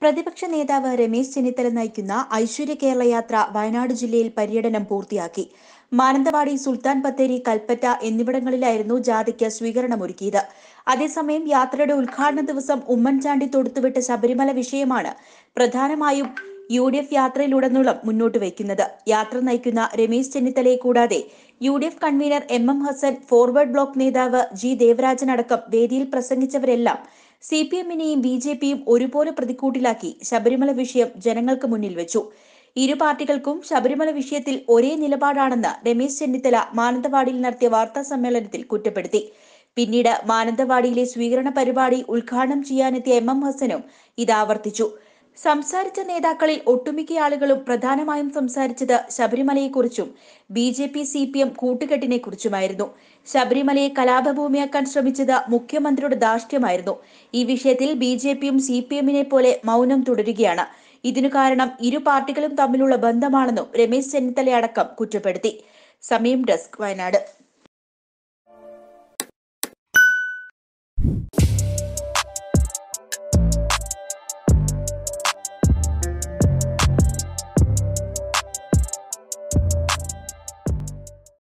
പ്രതിപക്ഷ നേതാവ് രമേശ് ചെന്നിത്തല നയിക്കുന്ന ഐശ്വര്യ കേരള യാത്ര വയനാട് ജില്ലയിൽ പര്യടനം പൂർത്തിയാക്കി മാനന്തവാടി സുൽത്താൻ ബത്തേരി കൽപ്പറ്റ എന്നിവിടങ്ങളിലായിരുന്നു ജാഥയ്ക്ക് സ്വീകരണമൊരുക്കിയത് അതേസമയം യാത്രയുടെ ഉദ്ഘാടന ദിവസം ഉമ്മൻചാണ്ടി തൊടുത്തുവിട്ട ശബരിമല വിഷയമാണ് പ്രധാനമായും യു ഡി എഫ് യാത്രയിലുടനീളം മുന്നോട്ട് വയ്ക്കുന്നത് യാത്ര നയിക്കുന്ന രമേശ് ചെന്നിത്തലയെ കൂടാതെ U D F convenor M M Hassan forward bloc നേതാവ് ജി ദേവരാജൻ അടക്കം വേദിയിൽ പ്രസംഗിച്ചവരെല്ലാം സി പി എമ്മിനെയും ബി ജെ പിയും ഒരുപോലെ പ്രതിക്കൂട്ടിലാക്കി ശബരിമല വിഷയം ജനങ്ങൾക്ക് മുന്നിൽ വെച്ചു ഇരു പാർട്ടികൾക്കും ശബരിമല വിഷയത്തിൽ ഒരേ നിലപാടാണെന്ന് രമേശ് ചെന്നിത്തല മാനന്തവാടിയിൽ നടത്തിയ വാർത്താ സമ്മേളനത്തിൽ കുറ്റപ്പെടുത്തി പിന്നീട് മാനന്തവാടിയിലെ സ്വീകരണ പരിപാടി ഉദ്ഘാടനം ചെയ്യാനെത്തിയ എം എം ഹസനും ഇത് ആവർത്തിച്ചു സംസാരിച്ച നേതാക്കളിൽ ഒട്ടുമിക്ക ആളുകളും പ്രധാനമായും സംസാരിച്ചത് ശബരിമലയെക്കുറിച്ചും B J P C P M കൂട്ടുകെട്ടിനെ കുറിച്ചുമായിരുന്നു ശബരിമലയെ കലാപഭൂമിയാക്കാൻ ശ്രമിച്ചത് മുഖ്യമന്ത്രിയുടെ ധാർഷ്ട്യമായിരുന്നു ഈ വിഷയത്തിൽ ബി ജെ പിയും സി പി എമ്മിനെ പോലെ മൗനം തുടരുകയാണ് ഇതിനു കാരണം ഇരു പാർട്ടികളും തമ്മിലുള്ള ബന്ധമാണെന്നും രമേശ് ചെന്നിത്തല അടക്കം കുറ്റപ്പെടുത്തി സമയം ഡെസ്ക് വയനാട്